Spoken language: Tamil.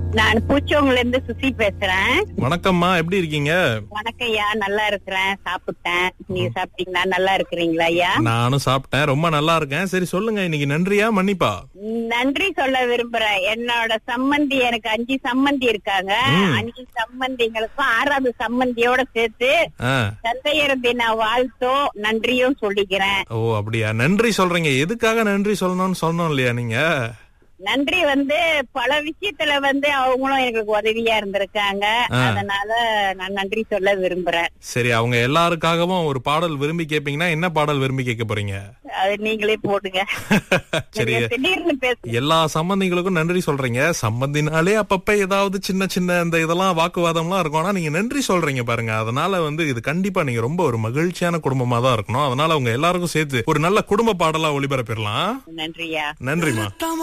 நான் பூச்சோங்கல இருந்து சுசி பேசுறேன் வணக்கம்மா எப்படி இருக்கீங்க வணக்கம் ஐயா நல்லா இருக்கிறேன் சாப்பிட்டேன் நீங்க சாப்பிட்டீங்களா நல்லா இருக்கிறீங்களா ஐயா நானும் சாப்பிட்டேன் ரொம்ப நல்லா இருக்கேன் சரி சொல்லுங்க இன்னைக்கு நன்றியா மன்னிப்பா நன்றி சொல்ல விரும்புறேன் என்னோட சம்மந்தி எனக்கு அஞ்சு சம்மந்தி இருக்காங்க ம். அஞ்சு சம்மந்திங்களுக்கும் ஆறாவது சம்மந்தியோட சேர்த்து ஆ. தந்தையர் தின வாழ்த்தும் நன்றியும் சொல்லிக்கிறேன் ஓ அப்படியா நன்றி சொல்றீங்க எதுக்காக நன்றி சொல்லணும்னு சொன்னோம் இல்லையா நீங்க நன்றி வந்து பல விஷயத்துல வந்து அவங்களும் எங்களுக்கு உதவியா இருந்திருக்காங்க ஆ. அதனால நான் நன்றி சொல்ல விரும்புறேன் சரி அவங்க எல்லாருக்காகவும் ஒரு பாடல் விரும்பி கேப்பீங்கன்னா என்ன பாடல் விரும்பி கேட்க போறீங்க அது நீங்களே போடுங்க சரி நீங்க திடீர்னு பேச எல்லா சம்பந்திகளுக்கும் நன்றி சொல்றீங்க சம்பந்தினாலே அப்பப்ப ஏதாவது சின்ன சின்ன இந்த இதெல்லாம் வாக்குவாதம்லாம் இருக்கும் ஆனா நீங்க நன்றி சொல்றீங்க பாருங்க அதனால வந்து இது கண்டிப்பா நீங்க ரொம்ப ஒரு மகிழ்ச்சியான குடும்பமா தான் இருக்கணும் அதனால அவங்க எல்லாருக்கும் சேர்த்து ஒரு நல்ல குடும்ப பாடலா ஒளிபரப்பிடலாம் நன்றியா நன்றிமா